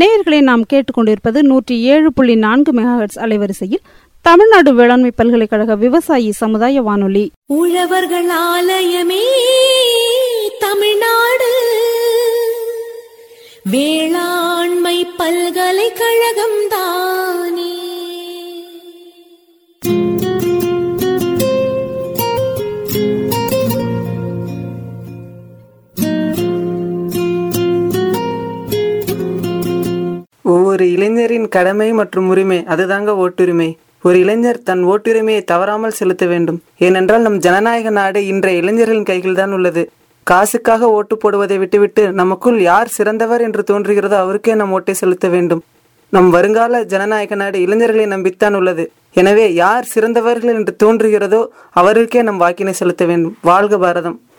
நேயர்களை நாம் கேட்டுக்கொண்டிருப்பது நூற்றி ஏழு புள்ளி நான்கு மெகாஹெட்ஸ் அலைவரிசையில் தமிழ்நாடு வேளாண்மை பல்கலைக்கழக விவசாயி சமுதாய வானொலி உழவர்கள் ஆலயமே தமிழ்நாடு வேளாண்மை பல்கலைக்கழகம் தானே ஒவ்வொரு இளைஞரின் கடமை மற்றும் உரிமை அதுதாங்க ஓட்டுரிமை ஒரு இளைஞர் தன் ஓட்டுரிமையை தவறாமல் செலுத்த வேண்டும் ஏனென்றால் நம் ஜனநாயக நாடு இன்றைய இளைஞர்களின் கையில்தான் உள்ளது காசுக்காக ஓட்டு போடுவதை விட்டுவிட்டு நமக்குள் யார் சிறந்தவர் என்று தோன்றுகிறதோ அவருக்கே நம் ஓட்டை செலுத்த வேண்டும் நம் வருங்கால ஜனநாயக நாடு இளைஞர்களை நம்பித்தான் உள்ளது எனவே யார் சிறந்தவர்கள் என்று தோன்றுகிறதோ அவருக்கே நம் வாக்கினை செலுத்த வேண்டும் வாழ்க பாரதம்